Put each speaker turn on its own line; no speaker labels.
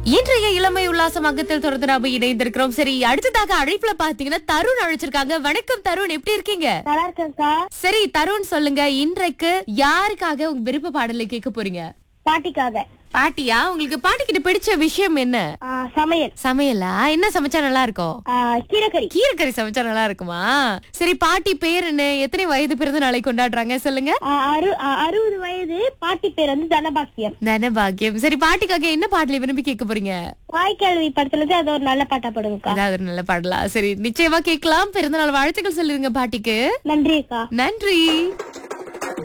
இன்றைய இளமை உல்லாச மகத்தில் தொடர்ந்து நாம இணைந்திருக்கிறோம் சரி அடுத்ததாக அழைப்புல பாத்தீங்கன்னா தருண் அழைச்சிருக்காங்க வணக்கம் தருண் எப்படி இருக்கீங்க
நல்லா இருக்கேன்க்கா
சரி தருண் சொல்லுங்க இன்றைக்கு யாருக்காக உங்க விருப்ப பாடலை கேட்க போறீங்க
பாட்டிக்காக
பாட்டியா உங்களுக்கு பாட்டிக்கிட்ட பிடிச்ச விஷயம் என்ன
ஆ, சமையல்
சமையலா என்ன சமைச்சா நல்லா இருக்கும்
ஆ, கீரைக்கறி
கீரைக்கறி சமைச்சா நல்லா இருக்குமா சரி பாட்டி பேர் என்ன எத்தனை வயது பிறந்த நாளை கொண்டாடுறாங்க சொல்லுங்க
ஆ, அறு- ஆ, அறுபது வயது பாட்டி பேர் வந்து தனபாக்கியம்
தனபாக்கியம் சரி பாட்டிக்காக என்ன பாடலை விரும்பி கேட்க போறீங்க
வாய்க்கால்வி படத்துல இருந்து அது ஒரு நல்ல பாட்டா படுங்கக்கா
ஏதாவது ஒரு நல்ல பாடலா சரி நிச்சயமா கேட்கலாம் பிறந்தநாள் வாழ்த்துக்கள் சொல்லிருங்க பாட்டிக்கு
நன்றி அக்கா
நன்றி